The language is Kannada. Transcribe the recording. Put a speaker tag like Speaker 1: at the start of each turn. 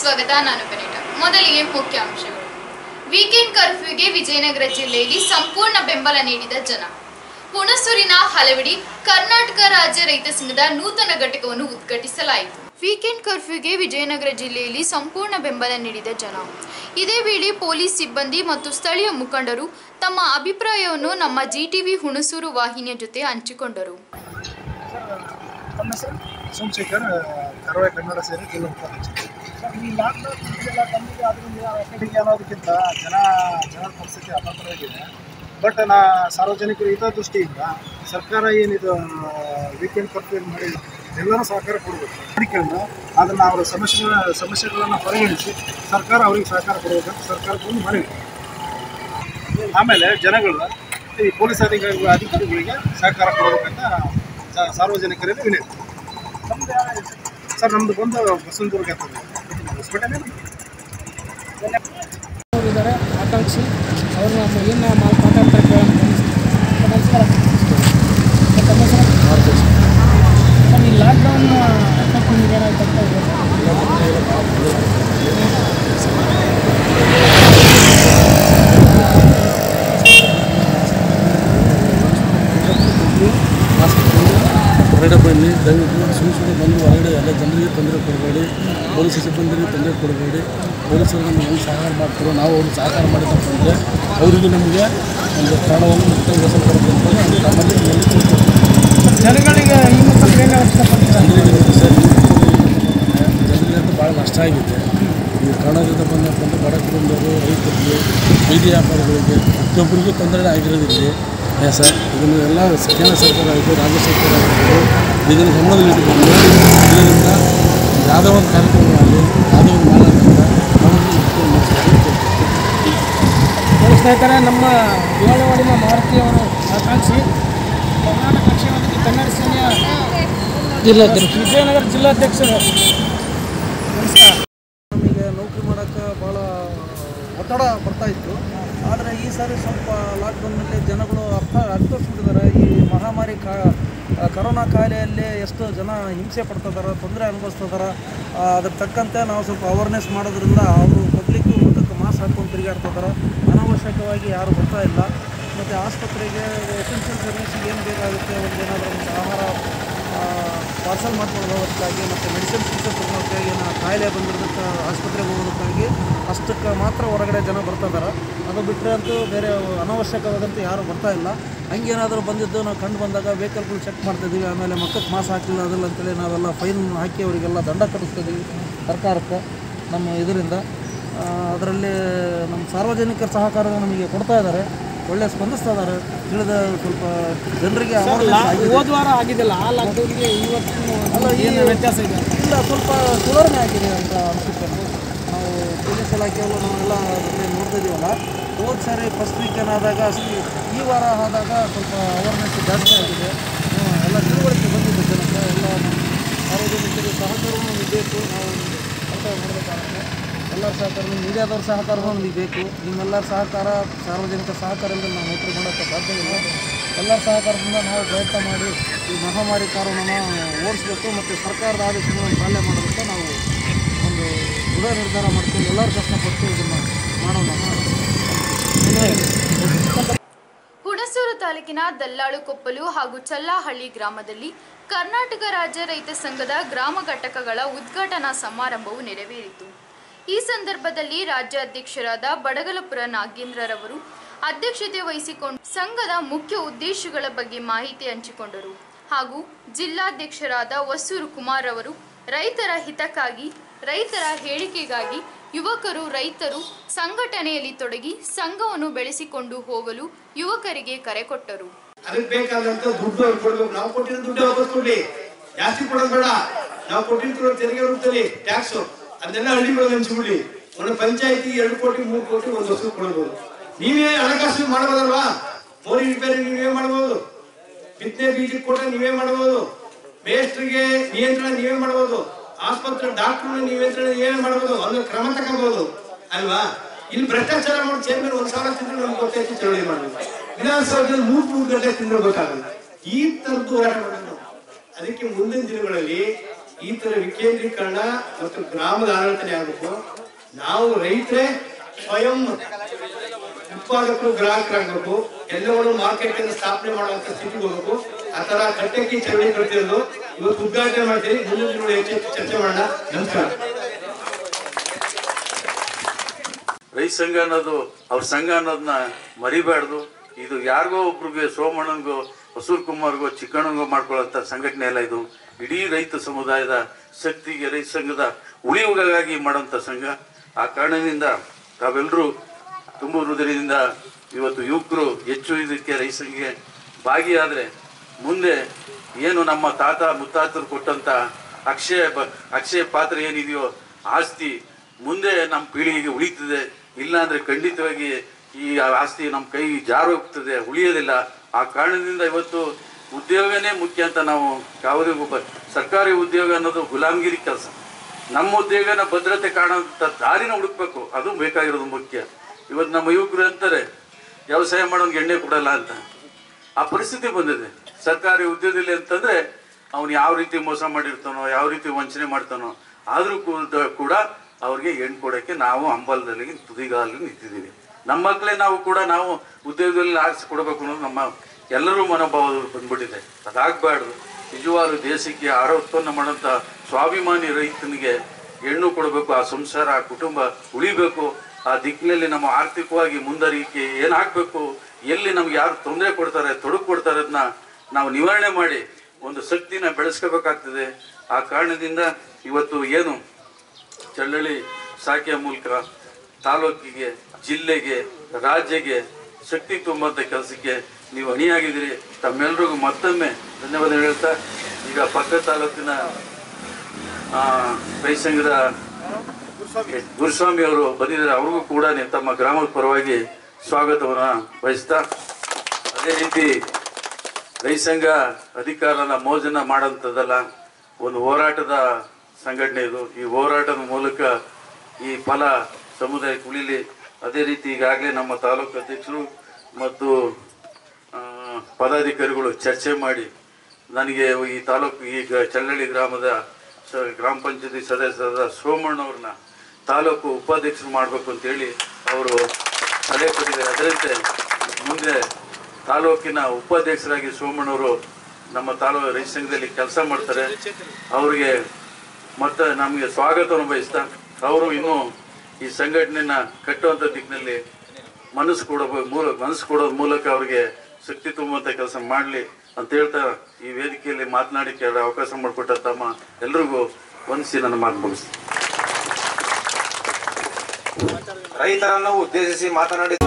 Speaker 1: ಸ್ವಾಗತ ನಾನು ಬೆನಿಟ ಮೊದಲಿಗೆ ಮುಖ್ಯಾಂಶಗಳು ವೀಕೆಂಡ್ ಕರ್ಫ್ಯೂಗೆ ವಿಜಯನಗರ ಜಿಲ್ಲೆಯಲ್ಲಿ ಸಂಪೂರ್ಣ ಬೆಂಬಲ ನೀಡಿದ ಜನ ಹುಣಸೂರಿನ ಹಲವೆಡೆ ಕರ್ನಾಟಕ ರಾಜ್ಯ ರೈತ ಸಂಘದ ನೂತನ ಘಟಕವನ್ನು ಉದ್ಘಾಟಿಸಲಾಯಿತು ವೀಕೆಂಡ್ ಕರ್ಫ್ಯೂಗೆ ವಿಜಯನಗರ ಜಿಲ್ಲೆಯಲ್ಲಿ ಸಂಪೂರ್ಣ ಬೆಂಬಲ ನೀಡಿದ ಜನ ಇದೇ ವೇಳೆ ಪೊಲೀಸ್ ಸಿಬ್ಬಂದಿ ಮತ್ತು ಸ್ಥಳೀಯ ಮುಖಂಡರು ತಮ್ಮ ಅಭಿಪ್ರಾಯವನ್ನು ನಮ್ಮ ಜಿಟಿವಿ ಹುಣಸೂರು ವಾಹಿನಿಯ ಜೊತೆ ಹಂಚಿಕೊಂಡರು
Speaker 2: ತಮ್ಮ ಹೆಸರು
Speaker 3: ಸೋಮಶೇಖರ್ ಕರಾವಳಿ ಕನ್ನಡ ಸೇರಿ ಜಿಲ್ಲಾ ಉಪಾಧ್ಯಕ್ಷ
Speaker 2: ಸರ್ ಈ ಲಾಕ್ಡೌನ್ ಇದೆಲ್ಲ ಕಮ್ಮಿಗೆ ಅದರಿಂದ
Speaker 3: ಕಡೆಗೆ ಅನ್ನೋದಕ್ಕಿಂತ ಜನ ಜನರ ಪರಿಸ್ಥಿತಿ ಅಪಾತ್ರವಾಗಿದೆ ಬಟ್ ನಾ ಸಾರ್ವಜನಿಕರ ಹಿತದೃಷ್ಟಿಯಿಂದ ಸರ್ಕಾರ ಏನಿದು ವೀಕೆಂಡ್ ಕರ್ಫ್ಯೂ ಮಾಡಿ ಎಲ್ಲರೂ ಸಹಕಾರ ಕೊಡಬೇಕು ಅದಕ್ಕಿಂತ ಅದನ್ನು ಅವರ ಸಮಸ್ಯೆಗಳ ಸಮಸ್ಯೆಗಳನ್ನು ಪರಿಗಣಿಸಿ ಸರ್ಕಾರ ಅವರಿಗೆ ಸಹಕಾರ ಕೊಡಬೇಕಂತ ಸರ್ಕಾರಕ್ಕೆ ಒಂದು ಮನವಿ ಆಮೇಲೆ ಜನಗಳು ಈ ಪೊಲೀಸ್ ಅಧಿಕಾರಿಗಳು ಅಧಿಕಾರಿಗಳಿಗೆ ಸಹಕಾರ ಕೊಡಬೇಕಂತ ಸಾ- ಸಾರ್ವಜನಿಕರಲ್ಲಿ ವಿನಂತಿ
Speaker 2: ನಮ್ದು ಯಾವ ಹೆಸರು?
Speaker 3: ಸರ್ ನಮ್ದು ಬಂದು ಬಸವನದುರ್ಗ ಅಂತಂದ್ರೆ ಹಾಸ್ಪಿಟಲ್
Speaker 2: ಅವ್ರು ಇದ್ದಾರೆ ಆಕಾಂಕ್ಷಿ ಅವ್ರನ್ನ ಏನು ಮಾತು ಮಾತಾಡ್ತಾರೆ ಕೇಳೋಣ ನಮಸ್ಕಾರ ಸರ್, ತಮ್ಮ ಹೆಸರು? ಸರ್ ಈ ಲಾಕ್ಡೌನ್ ಎಫೆಕ್ಟ್ ನಿಮಗೆ ಏನಾಯ್ತು ಅಂತ ಹೇಳ್ಬೋದು.
Speaker 4: ಹೊರಗಡೆ ಬನ್ನಿ ದಯವಿಟ್ಟು ಸುಮ್ಮನೆ ಸುಮ್ಮನೆ ಬಂದು ಹೊರಗಡೆ ಎಲ್ಲ ಜನರಿಗೆ ತೊಂದರೆ ಕೊಡಬೇಡಿ ಪೊಲೀಸ್ ಸಿಬ್ಬಂದಿಗೆ ತೊಂದರೆ ಕೊಡಬೇಡಿ ಪೊಲೀಸರು ನಮಗೆ ಹೆಂಗೆ ಸಹಕಾರ ಮಾಡ್ತಾರೋ ನಾವು ಅವ್ರಿಗೆ ಸಹಕಾರ ಮಾಡಿದಪ್ಪ ಅಂದರೆ ಅವರಿಗೆ ನಮಗೆ ಒಂದು ಪ್ರಾಣವನ್ನು ಮುಕ್ತಗೊಳಿಸಲು ಕೊಡಬೇಕು ಅಂತ ನಮ್ಮಲ್ಲಿ ನಿಮ್ಮಲ್ಲಿ ಕೇಳ್ಕೊಳ್ತೀನಿ.
Speaker 2: ಜನಗಳಿಗೆ ಈ ಮುಖಾಂತರ ಏನು ಇಷ್ಟಪಡ್ತಾರೆ
Speaker 4: ಜನರಿಗೆ ಮತ್ತು ಸರ್ ಜನರಿಗೆ ಅಂತೂ ಭಾಳ ನಷ್ಟ ಆಗಿದೆ ಈ ಕರ್ನಾಟಕದ ಬಂದಪ್ಪ ಅಂದರೆ ಬಡ ಕುಟುಂಬದವರು ರೈತರಿಗೆ ಬೀದಿ ವ್ಯಾಪಾರಿಗಳಿಗೆ ಪ್ರತಿಯೊಬ್ಬರಿಗೂ ತೊಂದರೆ ಆಗಿರೋದಿಲ್ಲ ಏ ಸರ್ ಇದನ್ನು ಎಲ್ಲ ಕೇಂದ್ರ ಸರ್ಕಾರ ಆಯಿತು ರಾಜ್ಯ ಸರ್ಕಾರ ಆಯಿತು ಇದನ್ನು ಗಮನದಲ್ಲಿ ಇಟ್ಟುಕೊಂಡು ಇದರಿಂದ ಯಾವುದೋ ಒಂದು ಕಾರ್ಯಕ್ರಮ ಆಗಲಿ ಯಾವುದೋ ಒಂದು ಮಾಡೋದ್ರಿಂದ ನಮಗೆ ಮುಖ್ಯ ಮುಗಿಸ್ಬೇಕು
Speaker 2: ನೋಡಿ ಸ್ನೇಹಿತರೆ ನಮ್ಮ ಏಳವಾಡಿನ ಮಾರುತಿ ಅವರು ಆಕಾಂಕ್ಷಿ ಕರ್ನಾಟಕ ಕ್ಷೇಮಕ್ಕೆ ಕನ್ನಡ ಸೇನೆಯ ಜಿಲ್ಲಾಧ್ಯಕ್ಷ ವಿಜಯನಗರ ಜಿಲ್ಲಾಧ್ಯಕ್ಷರು ನಮಸ್ಕಾರ
Speaker 5: ನಮಗೆ ನೌಕರಿ ಮಾಡೋಕ್ಕೆ ಭಾಳ ಒತ್ತಡ ಬರ್ತಾ ಇತ್ತು ಆದರೆ ಈ ಸಾರಿ ಸ್ವಲ್ಪ ಲಾಕ್ಡೌನ್ನಲ್ಲಿ ಜನಗಳು ಅರ್ಥ ಅರ್ಥಿಸ್ಬಿಟ್ಟಿದ್ದಾರೆ ಈ ಮಹಾಮಾರಿ ಕಾ ಕರೋನಾ ಕಾಯಿಲೆಯಲ್ಲಿ ಎಷ್ಟು ಜನ ಹಿಂಸೆ ಪಡ್ತಿದ್ದಾರೆ ತೊಂದರೆ ಅನುಭವಿಸ್ತಿದ್ದಾರೆ ಅದ್ರ ತಕ್ಕಂತೆ ನಾವು ಸ್ವಲ್ಪ ಅವೇರ್ನೆಸ್ ಮಾಡೋದ್ರಿಂದ ಅವರು ಪಬ್ಲಿಕ್ ಊಟಕ್ಕೆ ಮಾಸ್ಕ್ ಹಾಕ್ಕೊಂಡು ತಿರುಗಾಡ್ತಿದ್ದಾರೆ ಅನಾವಶ್ಯಕವಾಗಿ ಯಾರು ಬರ್ತಾ ಇಲ್ಲ ಮತ್ತು ಆಸ್ಪತ್ರೆಗೆ ಎಸೆನ್ಷಿಯಲ್ ಸರ್ವಿಸ್ಗೆ ಏನು ಬೇಕಾಗುತ್ತೆ ಒಂದು ಏನಾದರೂ ಒಂದು ಆಹಾರ ಪಾರ್ಸಲ್ ಮಾಡ್ಕೊಂಡು ಹೋಗೋದಕ್ಕಾಗಿ ಮತ್ತು ಮೆಡಿಸಿನ್ ಚಿಕಿತ್ಸೆ ತಗೊಳೋದಕ್ಕಾಗಿ ನಾ ಕಾಯಿಲೆ ಬಂದಿರೋದಕ್ಕೆ ಆಸ್ಪತ್ರೆಗೆ ಹೋಗೋದಕ್ಕಾಗಿ ಅಷ್ಟಕ್ಕೆ ಮಾತ್ರ ಹೊರಗಡೆ ಜನ ಬರ್ತಾ ಇದ್ದಾರೆ ಅದು ಬಿಟ್ಟರೆ ಅಂತೂ ಬೇರೆ ಅನಾವಶ್ಯಕವಾದಂತೂ ಯಾರು ಬರ್ತಾ ಇಲ್ಲ ಹಂಗೇನಾದರೂ ಬಂದಿದ್ದು ನಾವು ಕಂಡು ಬಂದಾಗ ವೆಹಿಕಲ್ಗಳು ಚೆಕ್ ಮಾಡ್ತಿದ್ದೀವಿ ಆಮೇಲೆ ಮಕ್ಕಕ್ಕೆ ಮಾಸ್ ಹಾಕಿಲ್ಲ ಅದಿಲ್ಲ ಅಂತೇಳಿ ನಾವೆಲ್ಲ ಫೈನ್ ಹಾಕಿ ಅವರಿಗೆಲ್ಲ ದಂಡ ಕಟ್ಟಿಸ್ತಿದ್ದೀವಿ ಸರ್ಕಾರಕ್ಕೆ ನಮ್ಮ ಇದರಿಂದ ಅದರಲ್ಲಿ ನಮ್ಮ ಸಾರ್ವಜನಿಕರ ಸಹಕಾರ ನಮಗೆ ಕೊಡ್ತಾ ಇದ್ದಾರೆ ಒಳ್ಳೆ ಸ್ಪಂದಿಸ್ತಾ ಇದ್ದಾರೆ ತಿಳಿದ ಸ್ವಲ್ಪ ಜನರಿಗೆ awareness ಆಗಿದೆ.
Speaker 2: ಹೋದ ವಾರ ಆಗಿದೆಯಲ್ಲ ಆ ಲಾಕ್ಡೌನ್ಗೆ ಇವತ್ತಿನ
Speaker 5: ಅಲ್ಲ, ಈ-
Speaker 2: ಏನು ವ್ಯತ್ಯಾಸ ಇದೆ
Speaker 5: ಇಲ್ಲ ಸ್ವಲ್ಪ ಸುಧಾರಣೆ ಆಗಿದೆ ಅಂತ ಅನಿಸುತ್ತೆ ನಾವು ಪೊಲೀಸ್ ಇಲಾಖೆಯಲ್ಲೂ ನಾವೆಲ್ಲ ಅದರಲ್ಲಿ ನೋಡ್ತಾ ಇದೀವಲ್ಲ ಹೋದ ಸಾರಿ ಫಸ್ಟ್ ವೀಕೆಂಡ್ ಆದಾಗ ಅಷ್ಟು ಈ ವಾರ ಆದಾಗ ಸ್ವಲ್ಪ ಅವೇರ್ನೆಸ್ ಜಾಸ್ತಿ ಆಗಿದೆ ಹ್ಮ್, ಎಲ್ಲ ತಿಳುವಳಿಕೆ ಬಂದಿದೆ ಜನಕ್ಕೆ ಎಲ್ಲ ಸಾರ್ವಜನಿಕರು ಸಹಕಾರವೂ ನಮಗೆ ಬೇಕು ನಾವು ಅರ್ಥ ಮಾಡಬೇಕಾಗುತ್ತೆ ಎಲ್ಲರ ಸಹಕಾರ ಮೀಡಿಯಾದವ್ರ ಸಹಕಾರವೂ ನಮಗೆ ಬೇಕು ನಿಮ್ಮೆಲ್ಲರ ಸಹಕಾರ ಸಾರ್ವಜನಿಕ ಸಹಕಾರದಿಂದ ನಾವು ನೌಕರಿ ಮಾಡೋಕ್ಕೆ ಸಾಧ್ಯ ಇಲ್ಲ ಎಲ್ಲರ ಸಹಕಾರದಿಂದ ನಾವು ಪ್ರಯತ್ನ ಮಾಡಿ ಈ ಮಹಾಮಾರಿ ಕಾರಣನ ಓಡಿಸ್ಬೇಕು ಮತ್ತು ಸರ್ಕಾರದ ಆದೇಶಗಳನ್ನು ಪಾಲನೆ ಮಾಡೋದಕ್ಕೆ ನಾವು ಒಂದು ದೃಢ ನಿರ್ಧಾರ ಮಾಡ್ಕೊಂಡು ಎಲ್ಲರೂ ಕಷ್ಟಪಟ್ಟು ಇದನ್ನು ಮಾಡೋಣ
Speaker 1: ಹುಣಸೂರು ತಾಲೂಕಿನ ದಲ್ಲಾಳು ಕೊಪ್ಪಲು ಹಾಗೂ ಚಲ್ಲಾಹಳ್ಳಿ ಗ್ರಾಮದಲ್ಲಿ ಕರ್ನಾಟಕ ರಾಜ್ಯ ರೈತ ಸಂಘದ ಗ್ರಾಮ ಘಟಕಗಳ ಉದ್ಘಾಟನಾ ಸಮಾರಂಭವು ನೆರವೇರಿತು ಈ ಸಂದರ್ಭದಲ್ಲಿ ರಾಜ್ಯಾಧ್ಯಕ್ಷರಾದ ಬಡಗಲಪುರ ನಾಗೇಂದ್ರರವರು ಅಧ್ಯಕ್ಷತೆ ವಹಿಸಿಕೊಂಡು ಸಂಘದ ಮುಖ್ಯ ಉದ್ದೇಶಗಳ ಬಗ್ಗೆ ಮಾಹಿತಿ ಹಂಚಿಕೊಂಡರು ಹಾಗೂ ಜಿಲ್ಲಾಧ್ಯಕ್ಷರಾದ ಹೊಸೂರು ಕುಮಾರ್ ಅವರು ರೈತರ ಹಿತಕ್ಕಾಗಿ ರೈತರ ಹೇಳಿಕೆಗಾಗಿ ಯುವಕರು ರೈತರು ಸಂಘಟನೆಯಲ್ಲಿ ತೊಡಗಿ ಸಂಘವನ್ನು ಬೆಳೆಸಿಕೊಂಡು ಹೋಗಲು ಯುವಕರಿಗೆ ಕರೆ ಕೊಟ್ಟರು
Speaker 6: ಅದಕ್ಕೆ ಬೇಕಾದಂತ ದುಡ್ಡು ಅವ್ರು ಕೊಡ್ಬೇಕು ನಾವು ಕೊಟ್ಟಿರೋ ದುಡ್ಡು ವಾಪಸ್ ಕೊಡ್ಲಿ ಜಾಸ್ತಿ ಕೊಡೋದು ಬೇಡ ನಾವು ಕೊಟ್ಟಿರ್ತಿರೋ ತೆರಿಗೆ ರೂಪದಲ್ಲಿ ಟ್ಯಾಕ್ಸ್ ಅದನ್ನೆಲ್ಲ ಹಳ್ಳಿಗಳು ಹಂಚ್ಬಿಡ್ಲಿ ಒಂದು ಪಂಚಾಯತಿ ಎರಡು ಕೋಟಿ ಮೂರು ಕೋಟಿ ಒಂದು ವರ್ಷ ಕೊಡ್ಬೋದು ನೀವೇ ಹಣಕಾಸು ಮಾಡ್ಬೋದಲ್ವಾ ಮೋರಿ ರಿಪೇರಿ ನೀವೇ ಮಾಡ್ಬೋದು ಬಿತ್ತನೆ ಬೀಜ ಕೊಟ್ಟ ನೀವೇ ಮಾಡ್ಬೋದು ಮೇಸ್ಟ್ರಿಗೆ ನಿಯಂತ್ರಣ ನೀವೇ ಮಾಡ್ಬೋದು ಆಸ್ಪತ್ರೆ ಡಾಕ್ಟರ್ ನಿಯಂತ್ರಣ ನೀವೇ ಮಾಡ್ಬೋದು ಒಂದು ಕ್ರಮ ತಗೋಬಹುದು ಅಲ್ವಾ ಇಲ್ಲಿ ಭ್ರಷ್ಟಾಚಾರ ಮಾಡೋ ಚೇರ್ಮನ್ ಒಂದ್ ಸಾವಿರ ತಿಂಗಳು ನಮ್ಗೆ ಗೊತ್ತಾಯ್ತು ಚಳವಳಿ ಮಾಡ್ಬೇಕು ವಿಧಾನಸೌಧದಲ್ಲಿ ಮೂರ್ ಮೂರು ಗಂಟೆ ತಿಂಗಳು ಗೊತ್ತಾಗಲ್ಲ ಈ ತರದ್ದು ಹೋರಾಟ ಮಾಡೋದು ನಾವು. ಅದಕ್ಕೆ ಮುಂದಿನ ದಿನಗಳಲ್ಲಿ ಈ ತರ ವಿಕೇಂದ್ರೀಕರಣ ಮತ್ತು ಗ್ರಾಮದ ಆಡಳಿತನೇ ಆಗಬೇಕು ನಾವು ರೈತರೇ ಸ್ವಯಂ ಉತ್ಪಾದಕರು ಗ್ರಾಹಕರಾಗಬೇಕು ಎಲ್ಲವನ್ನು ಮಾರ್ಕೆಟ್ ಅನ್ನು ಸ್ಥಾಪನೆ ಮಾಡುವಂತ ಸ್ಥಿತಿಗೆ ಹೋಗ್ಬೇಕು ಆ ತರ ಕಟ್ಟಕ್ಕೆ ಚಳವಳಿ ಕಟ್ಟಿರೋದು ಇವತ್ತು ಉದ್ಘಾಟನೆ ಮಾಡ್ತೀರಿ ಮುಂದಿನ ದಿನಗಳು ಹೆಚ್ಚು ಹೆಚ್ಚು ಚರ್ಚೆ ಮಾಡೋಣ ನಮಸ್ಕಾರ
Speaker 7: ರೈತ ಸಂಘ ಅನ್ನೋದು ಅವ್ರ ಸಂಘ ಅನ್ನೋದನ್ನ ಮರಿಬಾರ್ದು ಇದು ಯಾರಿಗೋ ಒಬ್ರಿಗೆ ಸೋಮಣ್ಣನಿಗೋ ವಸೂರ್ ಕುಮಾರ್ಗೋ ಚಿಕ್ಕಣ್ಣನಿಗೋ ಮಾಡ್ಕೊಳ್ಳೋಂಥ ಸಂಘಟನೆ ಅಲ್ಲ ಇದು ಇಡೀ ರೈತ ಸಮುದಾಯದ ಶಕ್ತಿಗೆ ರೈತ ಸಂಘದ ಉಳಿಯುವುಗಾಗಿ ಮಾಡೋಂಥ ಸಂಘ ಆ ಕಾರಣದಿಂದ ತಾವೆಲ್ಲರೂ ತುಂಬ ಹೃದಯದಿಂದ ಇವತ್ತು ಯುವಕರು ಹೆಚ್ಚು ಇದಕ್ಕೆ ರೈತ ಸಂಘಕ್ಕೆ ಭಾಗಿಯಾದರೆ ಮುಂದೆ ಏನು ನಮ್ಮ ತಾತ ಮುತ್ತಾತರು ಕೊಟ್ಟಂತ ಅಕ್ಷಯ ಬ- ಅಕ್ಷಯ ಪಾತ್ರ ಏನಿದೆಯೋ ಆಸ್ತಿ ಮುಂದೆ ನಮ್ಮ ಪೀಳಿಗೆಗೆ ಉಳಿತದೆ ಇಲ್ಲ ಅಂದ್ರೆ ಖಂಡಿತವಾಗಿ ಈ ಆಸ್ತಿ ನಮ್ಮ ಕೈ ಜಾರು ಹೋಗ್ತದೆ ಉಳಿಯೋದಿಲ್ಲ ಆ ಕಾರಣದಿಂದ ಇವತ್ತು ಉದ್ಯೋಗನೇ ಮುಖ್ಯ ಅಂತ ನಾವು ಯಾವುದೇ ಒಬ್ಬ ಸರ್ಕಾರಿ ಉದ್ಯೋಗ ಅನ್ನೋದು ಗುಲಾಮಗಿರಿ ಕೆಲಸ ನಮ್ಮ ಉದ್ಯೋಗನ ಭದ್ರತೆ ಕಾಣುವಂಥ ದಾರಿನ ಹುಡುಕ್ಬೇಕು ಅದು ಬೇಕಾಗಿರೋದು ಮುಖ್ಯ ಇವತ್ತು ನಮ್ಮ ಯುವಕರು ಅಂತಾರೆ ವ್ಯವಸಾಯ ಮಾಡೋನ್ಗೆ ಎಣ್ಣೆ ಕೊಡಲ್ಲ ಅಂತ ಆ ಪರಿಸ್ಥಿತಿ ಬಂದಿದೆ ಸರ್ಕಾರಿ ಉದ್ಯೋಗದಲ್ಲಿ ಅಂತಂದ್ರೆ ಅವನು ಯಾವ ರೀತಿ ಮೋಸ ಮಾಡಿರ್ತಾನೋ ಯಾವ ರೀತಿ ವಂಚನೆ ಮಾಡ್ತಾನೋ ಆದ್ರೂ ಕೂಡ- ಕೂಡ ಅವ್ರಿಗೆ ಹೆಣ್ಣು ಕೊಡಕ್ಕೆ ನಾವು ಹಂಬಲದಲ್ಲಿ ತುದಿಗಾಲಲ್ಲಿ ನಿಂತಿದ್ದೀವಿ ನಮ್ಮ ಮಕ್ಕಳೇ ನಾವು ಕೂಡ ನಾವು ಉದ್ಯೋಗದಲ್ಲಿ ಆರಿಸಿ ಕೊಡಬೇಕು ಅನ್ನೋದು ನಮ್ಮ ಎಲ್ಲರೂ ಮನೋಭಾವದಲ್ಲಿ ಬಂದ್ಬಿಟ್ಟಿದೆ ಅದಾಗಬಾರ್ದು ನಿಜವಾಗ್ಲೂ ದೇಶಕ್ಕೆ ಆರೋತ್ಪನ್ನ ಮಾಡೋಂಥ ಸ್ವಾಭಿಮಾನಿ ರೈತನಿಗೆ ಹೆಣ್ಣು ಕೊಡಬೇಕು ಆ ಸಂಸಾರ ಆ ಕುಟುಂಬ ಉಳಿಬೇಕು ಆ ದಿಕ್ಕಿನಲ್ಲಿ ನಮ್ಮ ಆರ್ಥಿಕವಾಗಿ ಮುಂದರಿಕೆ ಏನಾಗಬೇಕು ಎಲ್ಲಿ ನಮ್ಗೆ ಯಾರು ತೊಂದರೆ ಕೊಡ್ತಾರೆ ತೊಡಕು ಕೊಡ್ತಾರೆ ಅದನ್ನ ನಾವು ನಿವಾರಣೆ ಮಾಡಿ ಒಂದು ಶಕ್ತಿನ ಬೆಳೆಸ್ಕೋಬೇಕಾಗ್ತದೆ ಆ ಕಾರಣದಿಂದ ಇವತ್ತು ಏನು ಚಳ್ಳಳ್ಳಿ ಶಾಖೆಯ ಮೂಲಕ ತಾಲೂಕಿಗೆ ಜಿಲ್ಲೆಗೆ ರಾಜ್ಯಗೆ ಶಕ್ತಿ ತುಂಬುವಂಥ ಕೆಲಸಕ್ಕೆ ನೀವು ಅಣಿಯಾಗಿದ್ದೀರಿ ತಮ್ಮೆಲ್ಲರಿಗೂ ಮತ್ತೊಮ್ಮೆ ಧನ್ಯವಾದ ಹೇಳ್ತಾ ಈಗ ಪಕ್ಕ ತಾಲೂಕಿನ ಆ, ರೈತ ಸಂಘದ ಗುರುಸ್ವಾಮಿ ಅವರು ಬಂದಿದ್ದಾರೆ ಅವ್ರಿಗೂ ಕೂಡ ನೀವು ತಮ್ಮ ಗ್ರಾಮದ ಪರವಾಗಿ ಸ್ವಾಗತವನ್ನ ಬಯಸ್ತಾ ಅದೇ ರೀತಿ ರೈತ ಸಂಘ ಅಧಿಕಾರನ ಮೋಜನ್ನ ಮಾಡೋಂಥದ್ದಲ್ಲ ಒಂದು ಹೋರಾಟದ ಸಂಘಟನೆ ಇದು ಈ ಹೋರಾಟದ ಮೂಲಕ ಈ ಫಲ ಸಮುದಾಯಕ್ಕೆ ಉಳಿಲಿ ಅದೇ ರೀತಿ ಈಗಾಗಲೇ ನಮ್ಮ ತಾಲೂಕು ಅಧ್ಯಕ್ಷರು ಮತ್ತು ಆ, ಪದಾಧಿಕಾರಿಗಳು ಚರ್ಚೆ ಮಾಡಿ ನನಗೆ ಈ ತಾಲೂಕು ಈಗ ಚಳ್ಳಳ್ಳಿ ಗ್ರಾಮದ ಸ- ಗ್ರಾಮ ಪಂಚಾಯತಿ ಸದಸ್ಯರಾದ ಸೋಮಣ್ಣವ್ರನ್ನ ತಾಲೂಕು ಉಪಾಧ್ಯಕ್ಷರು ಮಾಡಬೇಕು ಅಂತೇಳಿ ಅವರು ಸಲಹೆ ಕೊಟ್ಟಿದ್ದಾರೆ ಅದರಂತೆ ಮುಂದೆ ತಾಲೂಕಿನ ಉಪಾಧ್ಯಕ್ಷರಾಗಿ ಸೋಮಣ್ಣವರು ನಮ್ಮ ತಾಲೂಕು ರೈತ ಸಂಘದಲ್ಲಿ ಕೆಲಸ ಮಾಡ್ತಾರೆ ಅವರಿಗೆ ಮತ್ತೆ ನಮಗೆ ಸ್ವಾಗತವನ್ನು ಬಯಸ್ತಾ ಅವರು ಇನ್ನೂ ಈ ಸಂಘಟನೆಯನ್ನ ಕಟ್ಟುವಂಥ ದಿಕ್ಕಿನಲ್ಲಿ ಮನಸ್ಸು ಕೊಡೋ ಮೂಲ ಮನಸ್ಸು ಕೊಡೋದ್ ಮೂಲಕ ಅವರಿಗೆ ಶಕ್ತಿ ತುಂಬುವಂಥ ಕೆಲಸ ಮಾಡಲಿ ಅಂತ ಹೇಳ್ತಾ ಈ ವೇದಿಕೆಯಲ್ಲಿ ಮಾತನಾಡಿಕೆ ಅವಕಾಶ ಮಾಡಿಕೊಟ್ಟ ತಮ್ಮ ಎಲ್ರಿಗೂ ವಂದಿಸಿ ನನ್ನ ಮಾತು ಮುಗಿಸ್ತೀನಿ
Speaker 8: ರೈತರನ್ನು ಉದ್ದೇಶಿಸಿ ಮಾತನಾಡಿ